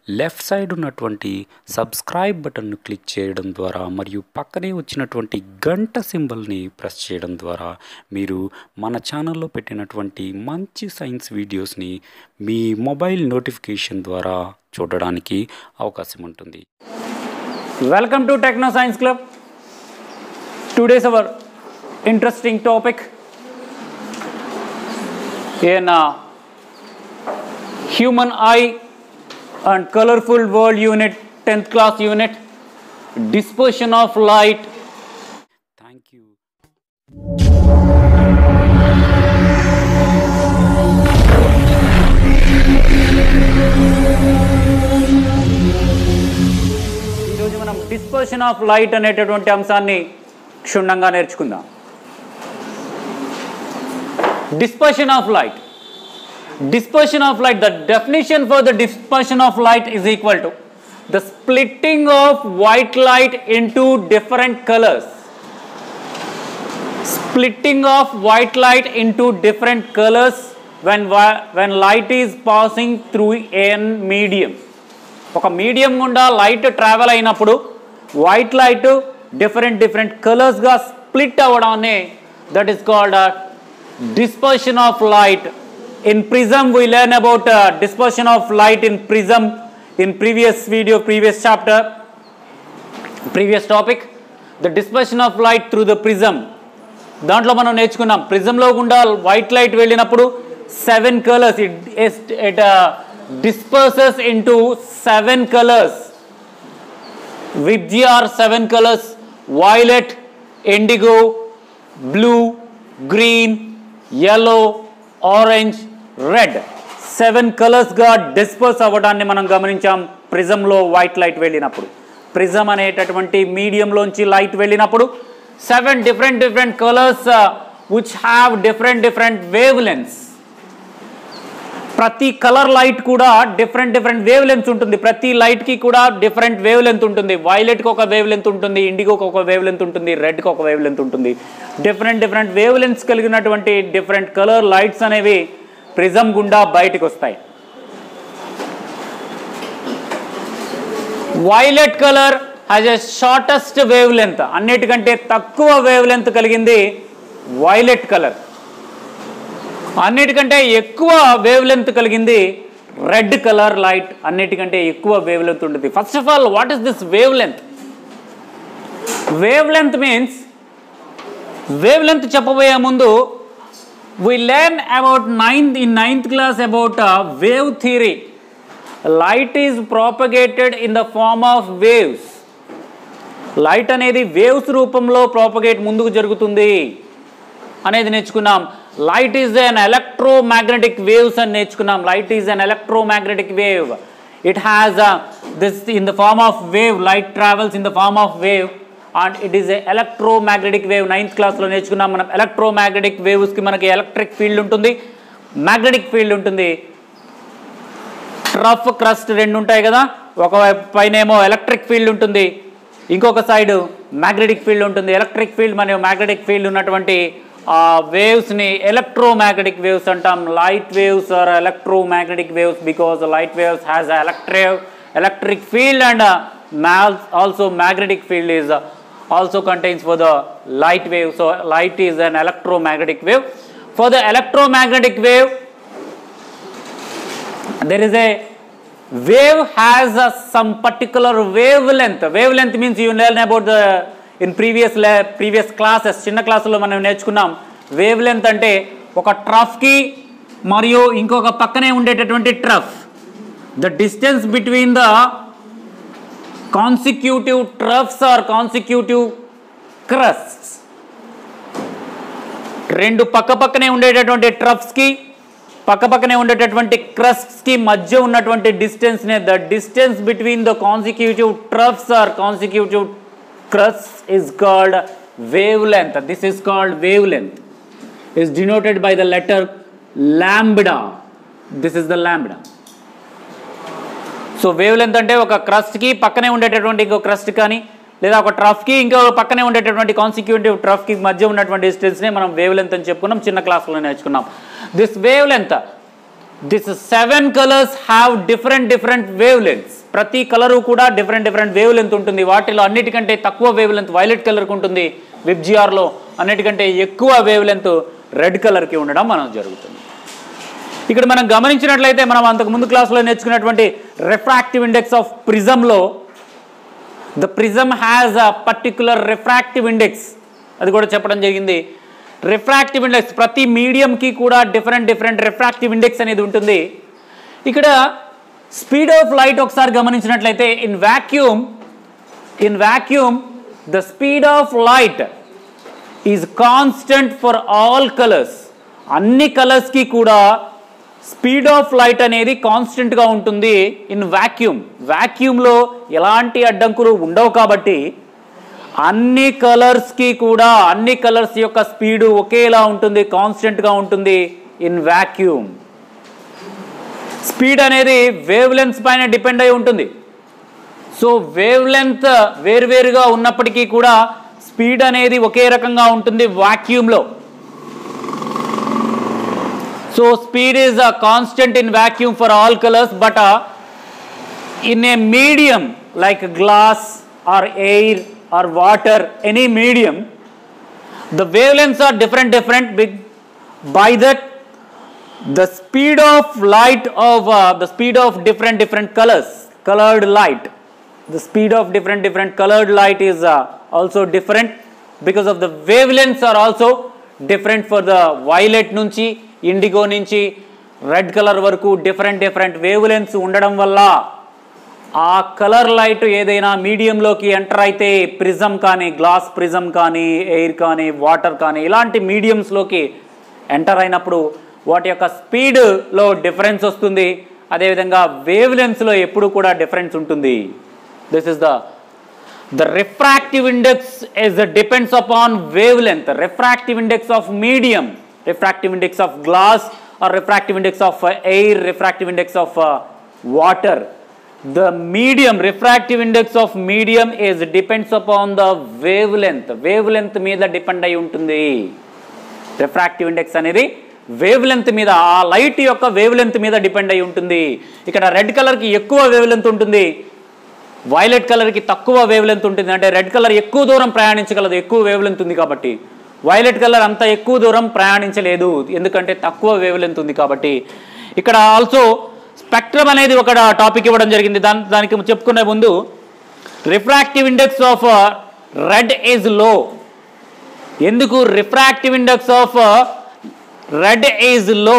Left side ఉన్నటువంటి subscribe బటన్ను click చేయడం ద్వారా మరియు పక్కనే వచ్చినటువంటి గంట సింబల్ని ప్రెస్ చేయడం ద్వారా మీరు మన ఛానల్లో పెట్టినటువంటి మంచి సైన్స్ వీడియోస్ని మీ మొబైల్ నోటిఫికేషన్ ద్వారా చూడడానికి అవకాశం ఉంటుంది Welcome to Techno Science Club. Today's our interesting topic in uh, human eye and colorful world unit 10th class unit dispersion of light thank you ఈరోజు మనం డిస్పర్షన్ ఆఫ్ లైట్ అనేటటువంటి అంశాన్ని క్షుణ్ణంగా నేర్చుకుందాం dispersion of light dispersion of light the definition for the dispersion of light is equal to the splitting of white light into different colors splitting of white light into different colors when wi- when light is passing through an medium ఒక medium గుండా light travel అయినప్పుడు white light different different కలర్స్గా split అవ్వడాన్ని that is called dispersion of light in prism we learn about uh, dispersion of light in prism in previous video previous chapter previous topic the dispersion of light through the prism దాంట్లో మనం నేర్చుకున్నాం ప్రిజంలో గుండా white light వెళ్ళినప్పుడు seven colours it it disperses into seven colours with our seven colours violet indigo blue green yellow orange red seven కలర్స్గా disperse అవ్వడాన్ని మనం గమనించాం ప్రిజంలో వైట్ లైట్ వెళ్ళినప్పుడు ప్రిజం అనేటటువంటి మీడియంలోంచి లైట్ వెళ్ళినప్పుడు seven different different colours which have different different wavelengths ప్రతి కలర్ లైట్ కూడా డిఫరెంట్ డిఫరెంట్ వేవ్ లెంత్ ఉంటుంది ప్రతి లైట్కి కూడా డిఫరెంట్ వేవ్ లెంత్ ఉంటుంది వైలెట్కి ఒక వేవ్ లెంత్ ఉంటుంది ఇండిగోకి ఒక వేవ్ లెంత్ ఉంటుంది రెడ్కి ఒక వేవ్ లెంత్ ఉంటుంది డిఫరెంట్ డిఫరెంట్ వేవ్ లెంత్స్ కలిగినటువంటి డిఫరెంట్ కలర్ లైట్స్ అనేవి ప్రిజం గుండా బయటకు వస్తాయి violet colour has a shortest wavelength అన్నిటికంటే తక్కువ వేవ్ లెంత్ కలిగింది వైలెట్ కలర్ అన్నిటికంటే ఎక్కువ వేవ్ లెంత్ కలిగింది రెడ్ కలర్ లైట్ అన్నిటికంటే ఎక్కువ వేవ్ లెంత్ ఉంటుంది first of all what is this wavelength wavelength means wavelength చెప్పబోయే ముందు we learn about ninth in ninth class about uh, wave theory light is propagated in the form of waves light అనేది waves రూపంలో propagate ముందుకు జరుగుతుంది అనేది నేర్చుకున్నాం light is an electromagnetic waves అని నేర్చుకున్నాం light is an electromagnetic wave it has this in the form of wave light travels in the form of wave and it is electromagnetic wave ninth క్లాస్లో నేర్చుకున్నాం మనం electromagnetic వేవ్స్కి మనకి electric field ఉంటుంది magnetic field ఉంటుంది trough crest రెండు ఉంటాయి కదా ఒకవైపు పైన ఏమో ఎలక్ట్రిక్ ఫీల్డ్ ఉంటుంది ఇంకొక సైడ్ మ్యాగ్నెటిక్ ఫీల్డ్ ఉంటుంది ఎలక్ట్రిక్ ఫీల్డ్ మరియు మ్యాగ్నెటిక్ ఫీల్డ్ ఉన్నటువంటి ఆ వేవ్స్ని ఎలక్ట్రోమాగ్నెటిక్ వేవ్స్ అంటాం light waves are electromagnetic waves because light waves has electric electric field and also magnetic field is also contains for the light wave so light is an electromagnetic wave for the electromagnetic wave there is a wave has a, some particular wavelength wavelength means you learn about the in previous le- previous classes చిన్న క్లాసులో మనం నేర్చుకున్నాం wave wavelength అంటే ఒక ట్రఫ్కి మరియు ఇంకొక పక్కనే ఉండేటటువంటి trough the distance between the consecutive troughs or consecutive crests రెండు పక్క పక్కనే ఉండేటటువంటి ట్రఫ్స్కి పక్క పక్కనే ఉండేటటువంటి క్రస్ట్స్కి మధ్య ఉన్నటువంటి డిస్టెన్స్నే the distance between the consecutive troughs or consecutive crest is called wavelength. This is called wavelength. Is denoted by the letter lambda. This is the lambda. So wavelength అంటే ఒక క్రస్ట్కి పక్కనే ఉండేటటువంటి ఇంకో క్రస్ట్ కానీ లేదా ఒక ట్రఫ్కి ఇంకో పక్కనే ఉండేటటువంటి కాన్సిక్యూటివ్ ట్రఫ్కి మధ్య ఉన్నటువంటి డిస్టెన్స్నే మనం వేవ్ లెంత్ అని చెప్పుకున్నాం చిన్న క్లాస్లో నేర్చుకున్నాం this wavelength this seven colours have different different wavelengths ప్రతి కలరు కూడా డిఫరెంట్ డిఫరెంట్ వేవ్ లెంత్ ఉంటుంది వాటిలో అన్నిటికంటే తక్కువ వేవ్ లెంత్ వైలెట్ కలర్కి ఉంటుంది విబ్జిఆర్లో అన్నిటికంటే ఎక్కువ వేవ్ లెంత్ రెడ్ కలర్కి ఉండడం మనం జరుగుతుంది ఇక్కడ మనం గమనించినట్లయితే మనం అంతకు ముందు క్లాస్లో నేర్చుకున్నటువంటి రిఫ్రాక్టివ్ ఇండెక్స్ ఆఫ్ ప్రిజంలో the prism has a particular refractive index అది కూడా చెప్పడం జరిగింది రిఫ్రాక్టివ్ ఇండెక్స్ ప్రతి మీడియంకి కూడా డిఫరెంట్ డిఫరెంట్ రిఫ్రాక్టివ్ ఇండెక్స్ అనేది ఉంటుంది ఇక్కడ స్పీడ్ ఆఫ్ లైట్ ఒకసారి గమనించినట్లయితే in vacuum in vacuum the speed of light is constant for all colours అన్ని కలర్స్కి కూడా స్పీడ్ ఆఫ్ లైట్ అనేది కాన్స్టెంట్గా ఉంటుంది ఇన్ వాక్యూమ్ వాక్యూమ్లో ఎలాంటి అడ్డంకులు ఉండవు కాబట్టి అన్ని కలర్స్కి కూడా అన్ని కలర్స్ యొక్క స్పీడు ఒకేలా ఉంటుంది కాన్స్టెంట్గా ఉంటుంది ఇన్ వాక్యూమ్ స్పీడ్ అనేది వేవ్ లెన్స్ పైన డిపెండ్ అయి ఉంటుంది సో వేవ్ లెంత్ వేరువేరుగా ఉన్నప్పటికీ కూడా స్పీడ్ అనేది ఒకే రకంగా ఉంటుంది వాక్యూమ్లో so speed is a constant in vacuum for all colours but in a medium like glass or air or water any medium the wavelengths are different different big by that the speed of light of uh, the speed of different different colors colored light the speed of different different colored light is uh, also different because of the wavelengths are also different for the violet నుంచి indigo నుంచి red colour వరకు different different wavelengths ఉండడం వల్ల ఆ colour light ఏదైనా మీడియంలోకి enter అయితే prism కానీ గ్లాస్ ప్రిజం కానీ ఎయిర్ కానీ వాటర్ కానీ ఇలాంటి మీడియంస్లోకి ఎంటర్ అయినప్పుడు వాటి యొక్క స్పీడ్లో డిఫరెన్స్ వస్తుంది అదేవిధంగా వేవ్ లెన్స్లో ఎప్పుడు కూడా డిఫరెన్స్ ఉంటుంది this is the the refractive index is depends upon wavelength refractive index of medium refractive index of glass or refractive index of uh, air refractive index of uh, water the medium refractive index of medium is depends upon the wavelength wavelength మీద depend అయి ఉంటుంది refractive index అనేది wavelength మీద ఆ light యొక్క wavelength మీద depend అయి ఉంటుంది ఇక్కడ రెడ్ కలర్కి ఎక్కువ వేవ్ లెంత్ ఉంటుంది వైలెట్ కలర్కి తక్కువ వేవ్ లెంత్ ఉంటుంది అంటే రెడ్ కలర్ ఎక్కువ దూరం ప్రయాణించగలదు ఎక్కువ వేవ్ లెంత్ ఉంది కాబట్టి వైలెట్ కలర్ అంత ఎక్కువ దూరం ప్రయాణించలేదు ఎందుకంటే తక్కువ వేవ్ లెంత్ ఉంది కాబట్టి ఇక్కడ ఆల్సో స్పెక్ట్రమ్ అనేది ఒక టాపిక్ ఇవ్వడం జరిగింది దాని దానికి చెప్పుకునే ముందు refractive index of red is low ఎందుకు refractive index of red is low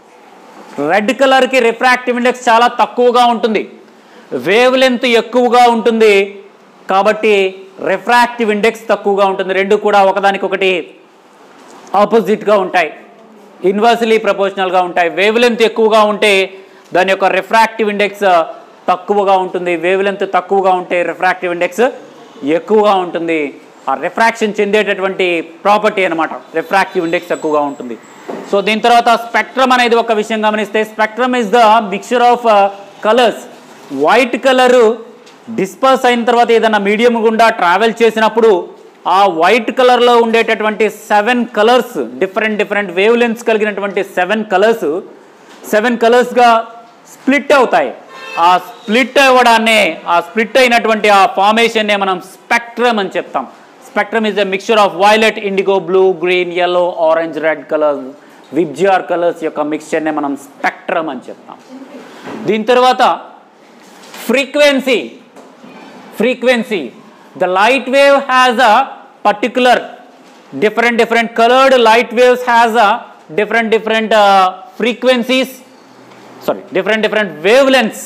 red కలర్కి రిఫ్రాక్టివ్ ఇండెక్స్ చాలా తక్కువగా ఉంటుంది వేవ్ లెంత్ ఎక్కువగా ఉంటుంది కాబట్టి రిఫ్రాక్టివ్ ఇండెక్స్ తక్కువగా ఉంటుంది రెండు కూడా ఒకదానికొకటి ఆపోజిట్గా ఉంటాయి ఇన్వర్స్లీ ప్రపోర్షనల్గా ఉంటాయి వేవ్ లెంత్ ఎక్కువగా ఉంటే దాని యొక్క రిఫ్రాక్టివ్ ఇండెక్స్ తక్కువగా ఉంటుంది వేవ్ లెంత్ తక్కువగా ఉంటే రిఫ్రాక్టివ్ ఇండెక్స్ ఎక్కువగా ఉంటుంది ఆ రిఫ్రాక్షన్ చెందేటటువంటి ప్రాపర్టీ అనమాట రిఫ్రాక్టివ్ ఇండెక్స్ ఎక్కువగా ఉంటుంది సో దీని తర్వాత స్పెక్ట్రమ్ అనేది ఒక విషయం గమనిస్తే spectrum is the mixture of colours white colour disperse అయిన తర్వాత ఏదైనా మీడియం గుండా ట్రావెల్ చేసినప్పుడు ఆ వైట్ కలర్లో ఉండేటటువంటి seven colours different different wavelengths కలిగినటువంటి సెవెన్ కలర్స్ సెవెన్ కలర్స్గా స్ప్లిట్ అవుతాయి ఆ స్ప్లిట్ అవ్వడాన్నే ఆ స్ప్లిట్ అయినటువంటి ఆ ఫార్మేషన్నే మనం స్పెక్ట్రమ్ అని చెప్తాం spectrum is a mixture of violet indigo blue green yellow orange red colour VIBGYOR colours యొక్క మిక్చర్నే మనం స్పెక్ట్రమ్ అని చెప్తాం దీని తర్వాత frequency frequency the light wave has a particular different different colored light waves has a different different uh, frequencies sorry different different wavelengths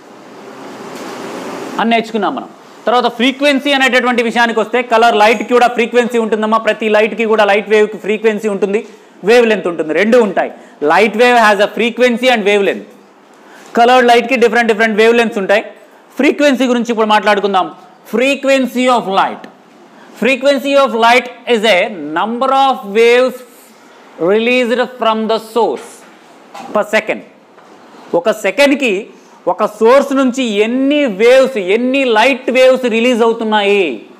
అని నేర్చుకున్నాం మనం తర్వాత ఫ్రీక్వెన్సీ అనేటటువంటి విషయానికి వస్తే కలర్ లైట్కి కూడా ఫ్రీక్వెన్సీ ఉంటుందమ్మా ప్రతి లైట్కి కూడా లైట్ వేవ్కి ఫ్రీక్వెన్సీ ఉంటుంది వేవ్ లెంత్ ఉంటుంది రెండు ఉంటాయి light wave has a frequency and wavelength coloured లైట్కి డిఫరెంట్ డిఫరెంట్ వేవ్ లెన్స్ ఉంటాయి ఫ్రీక్వెన్సీ గురించి ఇప్పుడు మాట్లాడుకుందాం frequency of light frequency of light is a number of waves released from the source per second ఒక సెకండ్కి ఒక source నుంచి ఎన్ని వేవ్స్ ఎన్ని లైట్ వేవ్స్ రిలీజ్ అవుతున్నాయి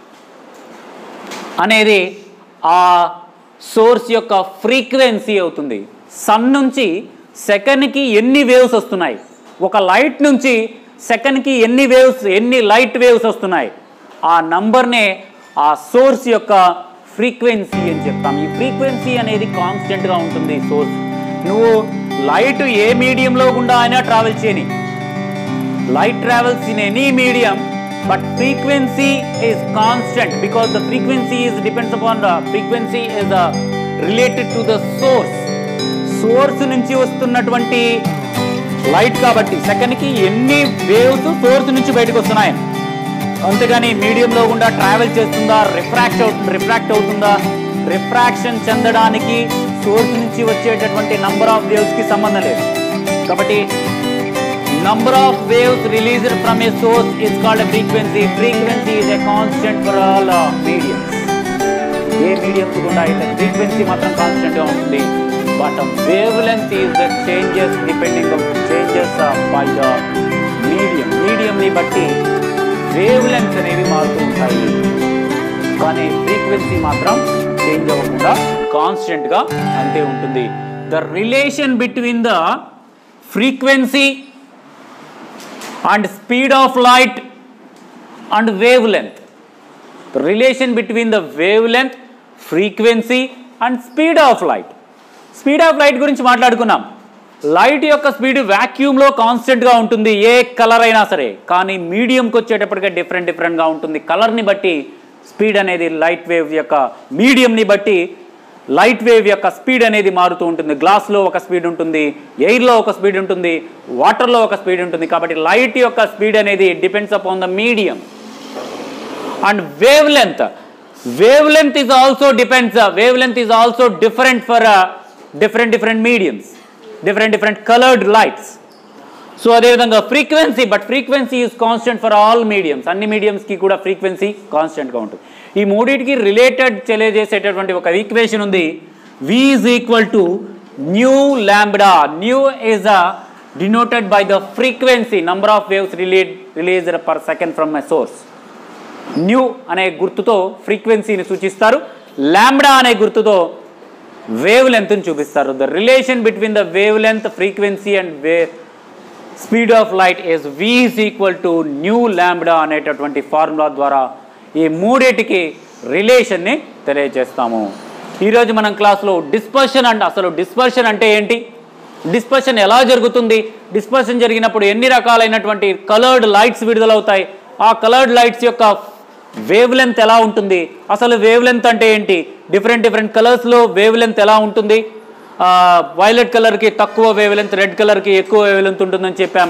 అనేది ఆ సోర్స్ యొక్క ఫ్రీక్వెన్సీ అవుతుంది సన్ నుంచి సెకండ్కి ఎన్ని వేవ్స్ వస్తున్నాయి ఒక లైట్ నుంచి సెకండ్కి ఎన్ని వేవ్స్ ఎన్ని లైట్ వేవ్స్ వస్తున్నాయి ఆ నంబర్నే ఆ సోర్స్ యొక్క ఫ్రీక్వెన్సీ అని చెప్తాం ఈ ఫ్రీక్వెన్సీ అనేది కాన్స్టెంట్గా ఉంటుంది సోర్స్ నువ్వు లైట్ ఏ మీడియంలో గుండా అయినా ట్రావెల్ చేయని light travels in any medium but frequency is constant because the frequency is depends upon the frequency is uh, related to the source source నుంచి వస్తున్నటువంటి లైట్ కాబట్టి సెకండ్కి ఎన్ని వేవ్స్ సోర్స్ నుంచి బయటకు వస్తున్నాయి అంతేగాని మీడియంలో గుండా ట్రావెల్ చేస్తుందా రిఫ్రాక్ట్ అవుతుంది రిఫ్రాక్ట్ అవుతుందా రిఫ్రాక్షన్ చెందడానికి సోర్స్ నుంచి వచ్చేటటువంటి నంబర్ ఆఫ్ వేవ్స్కి సంబంధం లేదు కాబట్టి number of waves released from a source is called a frequency. Frequency is a constant for all uh, mediums. ఏ మీడియంస్ కూడా అయితే ఫ్రీక్వెన్సీ మాత్రం కాన్స్టెంట్గా ఉంటుంది but wavelength is the changes depending changes by the medium మీడియంని బట్టి wave length అనేవి మారుతూ ఉంటాయి కానీ ఫ్రీక్వెన్సీ మాత్రం చేంజ్ అవ్వకుండా కాన్స్టెంట్గా అంతే ఉంటుంది the relation between the frequency and speed of light and wavelength. The relation between the wavelength, frequency and speed of light. Speed of light గురించి మాట్లాడుకున్నాం లైట్ యొక్క స్పీడ్ వ్యాక్యూమ్లో కాన్స్టెంట్గా ఉంటుంది ఏ కలర్ అయినా సరే కానీ మీడియంకి వచ్చేటప్పటికే డిఫరెంట్ డిఫరెంట్గా ఉంటుంది కలర్ని బట్టి స్పీడ్ అనేది లైట్ వేవ్ యొక్క మీడియంని బట్టి లైట్ వేవ్ యొక్క స్పీడ్ అనేది మారుతూ ఉంటుంది గ్లాస్లో ఒక స్పీడ్ ఉంటుంది ఎయిర్లో ఒక స్పీడ్ ఉంటుంది వాటర్లో ఒక స్పీడ్ ఉంటుంది కాబట్టి లైట్ యొక్క స్పీడ్ అనేది depends upon the medium and wavelength wavelength is also depends wavelength is also different for different different mediums different different coloured lights so అదేవిధంగా frequency but frequency is constant for all mediums అన్ని మీడియమ్స్కి కూడా frequency కాన్స్టెంట్గా ఉంటుంది ఈ మూడింటికి related తెలియజేసేటటువంటి ఒక equation ఉంది v is equal to nu lambda nu is a denoted by the frequency number of waves released released per second from my source nu అనే గుర్తుతో ఫ్రీక్వెన్సీని సూచిస్తారు ల్యాంబ్డా అనే గుర్తుతో వేవ్ లెంత్ని చూపిస్తారు the relation between the wavelength frequency and way speed of light is v is equal to nu lambda అనేటటువంటి ఫార్ములా ద్వారా ఈ మూడింటికి రిలేషన్ని తెలియజేస్తాము ఈరోజు మనం క్లాస్లో డిస్పర్షన్ అంటే అసలు డిస్పర్షన్ అంటే ఏంటి డిస్పర్షన్ ఎలా జరుగుతుంది డిస్పర్షన్ జరిగినప్పుడు ఎన్ని రకాలైనటువంటి కలర్డ్ లైట్స్ విడుదలవుతాయి ఆ కలర్డ్ లైట్స్ యొక్క వేవ్ లెంత్ ఎలా ఉంటుంది అసలు వేవ్ లెంత్ అంటే ఏంటి డిఫరెంట్ డిఫరెంట్ కలర్స్లో వేవ్ లెంత్ ఎలా ఉంటుంది వైలెట్ కలర్కి తక్కువ వేవ్ లెంత్ రెడ్ కలర్కి ఎక్కువ వేవ్ లెంత్ ఉంటుందని చెప్పాం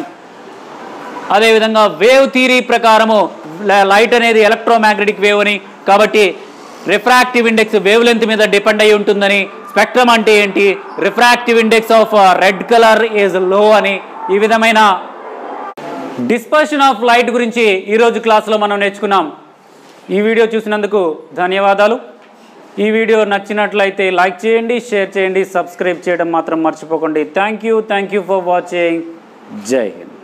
అదేవిధంగా వేవ్ థీరీ ప్రకారము లైట్ అనేది ఎలక్ట్రోమాగ్నెటిక్ వేవ్ అని కాబట్టి రిఫ్రాక్టివ్ ఇండెక్స్ వేవ్ లెంత్ మీద డిపెండ్ అయి ఉంటుందని స్పెక్ట్రమ్ అంటే ఏంటి refractive index of red colour is low అని ఈ విధమైన డిస్పర్షన్ ఆఫ్ లైట్ గురించి ఈరోజు క్లాస్లో మనం నేర్చుకున్నాం ఈ వీడియో చూసినందుకు ధన్యవాదాలు ఈ వీడియో నచ్చినట్లయితే లైక్ చేయండి షేర్ చేయండి సబ్స్క్రైబ్ చేయడం మాత్రం మర్చిపోకండి thank you thank you for watching జై హింద్